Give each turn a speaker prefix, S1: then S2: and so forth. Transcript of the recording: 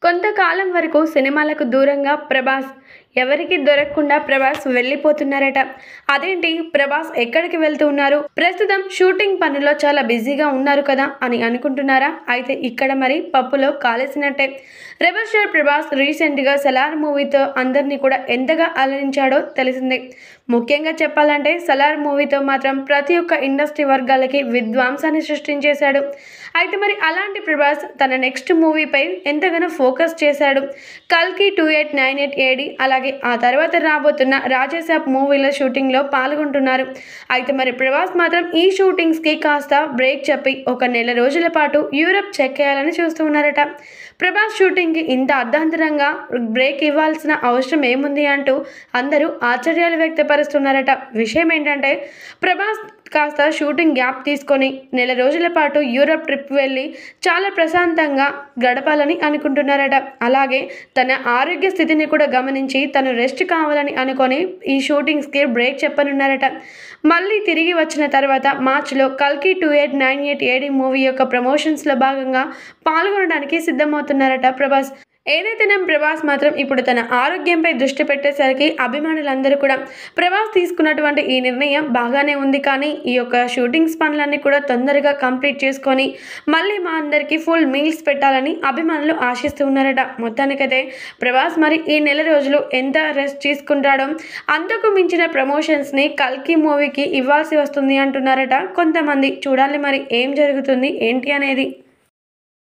S1: కొంతకాలం వరకు సినిమాలకు దూరంగా ప్రభాస్ ఎవరికి దొరకకుండా ప్రభాస్ వెళ్ళిపోతున్నారట అదేంటి ప్రభాస్ ఎక్కడికి వెళ్తూ ఉన్నారు ప్రస్తుతం షూటింగ్ పనుల్లో చాలా బిజీగా ఉన్నారు కదా అని అనుకుంటున్నారా అయితే ఇక్కడ మరి పప్పులో కాలేసినట్టే రెబల్ స్టార్ ప్రభాస్ రీసెంట్గా సలార్ మూవీతో అందరినీ కూడా ఎంతగా అలరించాడో తెలిసిందే ముఖ్యంగా చెప్పాలంటే సలార్ మూవీతో మాత్రం ప్రతి ఒక్క ఇండస్ట్రీ వర్గాలకి విధ్వంసాన్ని సృష్టించేశాడు అయితే మరి అలాంటి ప్రభాస్ తన నెక్స్ట్ మూవీపై ఎంతగానో ఫోకస్ చేశాడు కల్కి two eight nine eight AD అలాగే ఆ తర్వాత రాబోతున్న రాజేసాబ్ మూవీల షూటింగ్లో పాల్గొంటున్నారు అయితే మరి ప్రభాస్ మాత్రం ఈ షూటింగ్స్కి కాస్త బ్రేక్ చెప్పి ఒక నెల రోజుల పాటు యూరప్ చెక్ చేయాలని చూస్తూ ఉన్నారట ప్రభాస్ షూటింగ్కి ఇంత అర్ధాంతరంగా బ్రేక్ ఇవ్వాల్సిన అవసరం ఏముంది అంటూ అందరూ ఆశ్చర్యాలు వ్యక్తపరుస్తున్నారట విషయం ఏంటంటే ప్రభాస్ కాస్త షూటింగ్ గ్యాప్ తీసుకొని నెల రోజుల పాటు యూరప్ ట్రిప్ వెళ్ళి చాలా ప్రశాంతంగా గడపాలని అనుకుంటున్నారట అలాగే తన ఆరోగ్య స్థితిని కూడా గమనించి తను రెస్ట్ కావాలని అనుకొని ఈ షూటింగ్స్కి బ్రేక్ చెప్పనున్నారట మళ్ళీ తిరిగి వచ్చిన తర్వాత మార్చ్లో కల్కి two eight nine eight AD movie యొక్క ప్రమోషన్స్లో భాగంగా పాల్గొనడానికి సిద్ధమవుతున్నారట ప్రభాస్ ఏదైతేనే ప్రభాస్ మాత్రం ఇప్పుడు తన ఆరోగ్యంపై దృష్టి పెట్టేసరికి అభిమానులందరూ కూడా ప్రభాస్ తీసుకున్నటువంటి ఈ నిర్ణయం బాగానే ఉంది కానీ ఈ యొక్క షూటింగ్స్ పనులన్నీ కూడా తొందరగా కంప్లీట్ చేసుకొని మళ్ళీ మా అందరికీ ఫుల్ మీల్స్ పెట్టాలని అభిమానులు ఆశిస్తూ ఉన్నారట మొత్తానికైతే ప్రభాస్ మరి ఈ నెల రోజులు ఎంత రెస్ట్ తీసుకుంటాడో అంతకు మించిన ప్రమోషన్స్ని కల్కి మూవీకి ఇవ్వాల్సి వస్తుంది అంటున్నారట కొంతమంది చూడాలి మరి ఏం జరుగుతుంది ఏంటి అనేది